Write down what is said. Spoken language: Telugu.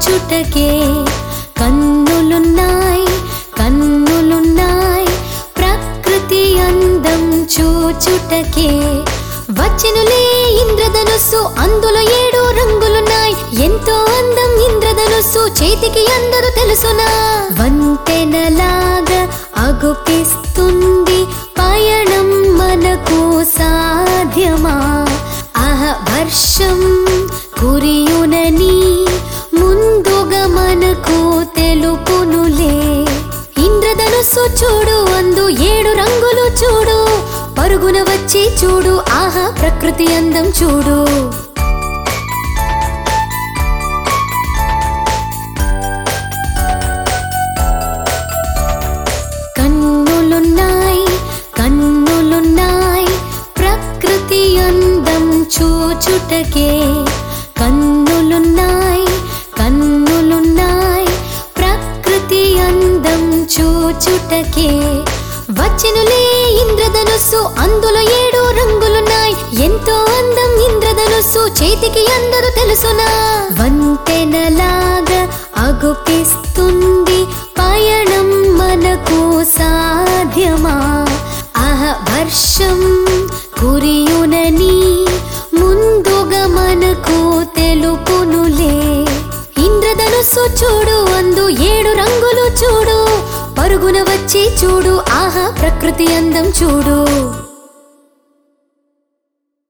చూచుటకే కన్నులున్నాయి కన్నులున్నాయి ప్రకృతి అందం చూచుటకే వచ్చెనులే ఇంద్రధనుస్సు అందులో ఏడు రంగులున్నాయి ఎంతో అందం ఇంద్రధనుస్సు చేతికి అందరూ తెలుసునా వంతెనలాగా అగుపిస్తుంది పయనం మనకు సాధ్యమా ఆహ వర్షం కురియునని ముందుగా మనకు తెలుపునులే ఇంద్రధనుస్సు చూడు అందు ఏడు రంగులు చూడు పరుగున వచ్చి చూడు ఆహా ప్రకృతి అందం చూడు కన్నులున్నాయి కన్నులున్నాయి ప్రకృతి అందం చూచుటకే కన్నులున్నాయి కన్నులున్నాయి ప్రకృతి అందం చూచుటకే వచ్చెనులే ఇంద్రధనుస్సు అందులో ఏడు రంగులున్నాయి ఎంతో అందం ఇంద్రధనుస్సు చేతికి అందరూ తెలుసునా వంతెనలాగా అగుపిస్తుంది పయనం మనకు సాధ్యమా ఆహ వర్షం కురియునని ముందుగా మనకు తెలుపునులే ఇంద్రధనుస్సు చూడు అందు ఏడు రంగులు చూడు పరుగున వచ్చి చూడు ఆహా ప్రకృతి అందం చూడు